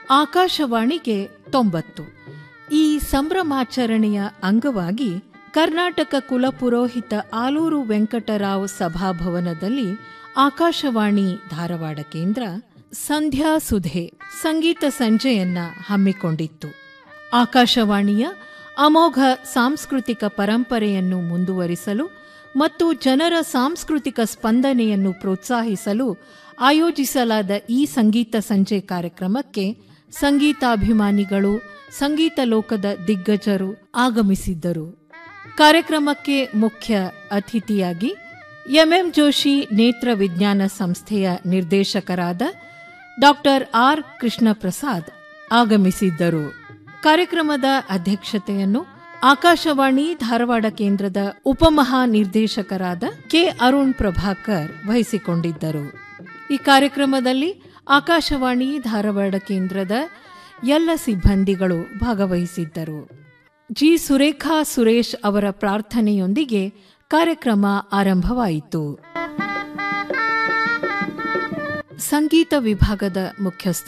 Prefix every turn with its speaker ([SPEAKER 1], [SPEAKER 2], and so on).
[SPEAKER 1] ಆಕಾಶವಾಣಿಗೆ ತೊಂಬತ್ತು ಈ ಸಂಭ್ರಮಾಚರಣೆಯ ಅಂಗವಾಗಿ ಕರ್ನಾಟಕ ಕುಲಪುರೋಹಿತ ಆಲೂರು ವೆಂಕಟರಾವ್ ಸಭಾಭವನದಲ್ಲಿ ಆಕಾಶವಾಣಿ ಧಾರವಾಡ ಕೇಂದ್ರ ಸಂಧ್ಯಾ ಸುಧೆ ಸಂಗೀತ ಸಂಜೆಯನ್ನ ಹಮ್ಮಿಕೊಂಡಿತ್ತು ಆಕಾಶವಾಣಿಯ ಅಮೋಘ ಸಾಂಸ್ಕೃತಿಕ ಪರಂಪರೆಯನ್ನು ಮುಂದುವರಿಸಲು ಮತ್ತು ಜನರ ಸಾಂಸ್ಕೃತಿಕ ಸ್ಪಂದನೆಯನ್ನು ಪ್ರೋತ್ಸಾಹಿಸಲು ಆಯೋಜಿಸಲಾದ ಈ ಸಂಗೀತ ಸಂಜೆ ಕಾರ್ಯಕ್ರಮಕ್ಕೆ ಸಂಗೀತಾಭಿಮಾನಿಗಳು ಸಂಗೀತ ಲೋಕದ ದಿಗ್ಗಜರು ಆಗಮಿಸಿದ್ದರು ಕಾರ್ಯಕ್ರಮಕ್ಕೆ ಮುಖ್ಯ ಅತಿಥಿಯಾಗಿ ಎಂಎಂ ಜೋಶಿ ನೇತ್ರ ವಿಜ್ಞಾನ ಸಂಸ್ಥೆಯ ನಿರ್ದೇಶಕರಾದ ಡಾಕ್ಟರ್ ಆರ್ ಕೃಷ್ಣ ಪ್ರಸಾದ್ ಆಗಮಿಸಿದ್ದರು ಕಾರ್ಯಕ್ರಮದ ಅಧ್ಯಕ್ಷತೆಯನ್ನು ಆಕಾಶವಾಣಿ ಧಾರವಾಡ ಕೇಂದ್ರದ ಉಪಮಹಾನಿರ್ದೇಶಕರಾದ ಕೆ ಅರುಣ್ ಪ್ರಭಾಕರ್ ವಹಿಸಿಕೊಂಡಿದ್ದರು ಈ ಕಾರ್ಯಕ್ರಮದಲ್ಲಿ ಆಕಾಶವಾಣಿ ಧಾರವಾಡ ಕೇಂದ್ರದ ಎಲ್ಲ ಸಿಬ್ಬಂದಿಗಳು ಭಾಗವಹಿಸಿದ್ದರು ಜಿ ಸುರೇಖಾ ಸುರೇಶ್ ಅವರ ಪ್ರಾರ್ಥನೆಯೊಂದಿಗೆ ಕಾರ್ಯಕ್ರಮ ಆರಂಭವಾಯಿತು ಸಂಗೀತ ವಿಭಾಗದ ಮುಖ್ಯಸ್ಥ